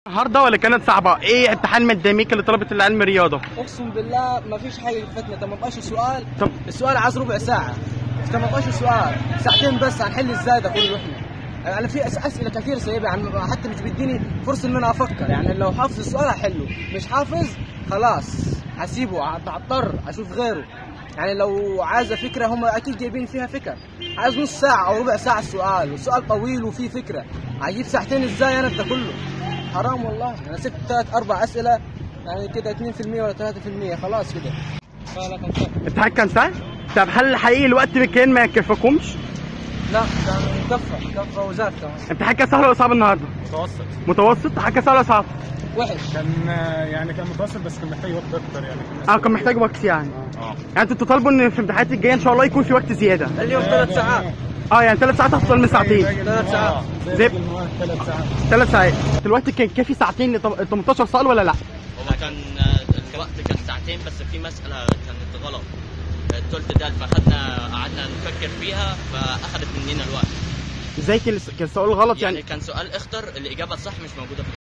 النهارده ولا كانت صعبه ايه امتحان مداميك لطلبه العلم رياضه اقسم بالله ما فيش حاجه فتنا 18 سؤال طب السؤال عايز ربع ساعه 18 سؤال ساعتين بس هنحل ازاي ده كله احنا يعني في أس- اسئله كثير سايبه يعني حتى مش بيديني فرصه ان انا افكر يعني لو حافظ السؤال هحله مش حافظ خلاص هسيبه هضطر اشوف غيره يعني لو عايزه فكره هم اكيد جايبين فيها فكر عايز نص ساعه او ربع ساعه السؤال والسؤال طويل وفيه فكره هجيب ساعتين ازاي انا في ده كله حرام والله انا سبت ثلاث اربع اسئله يعني كده 2% ولا 3% خلاص كده فلا كان سهل. الامتحان كان سهل طب هل حقيقي الوقت اللي كان ما يكفيكمش لا كان كفى كفى وزاد كمان الامتحان كان سهل ولا صعب النهارده متوسط متوسط حاجه سهل ولا صعب وحش كان يعني كان متوسط بس كان محتاج وقت اكتر يعني اه كان محتاج وقت يعني اه يعني انتوا تطالبوا ان في الامتحانات الجايه ان شاء الله يكون في وقت زياده اليوم ثلاث ساعات اه يعني ثلاث ساعات افضل من ساعتين ثلاث ساعات. زي- زي المواد ثلاث ساعات ثلاث ساعات الوقت كان كافي ساعتين ل 18 سؤال ولا لا هو كان آه، الوقت كان ساعتين بس في مسألة كانت غلط التلت ده فخدنا قعدنا نفكر فيها فأخذت مننا الوقت ازاي كان كان السؤال غلط يعني يعني كان سؤال اختر الإجابة الصح مش موجودة في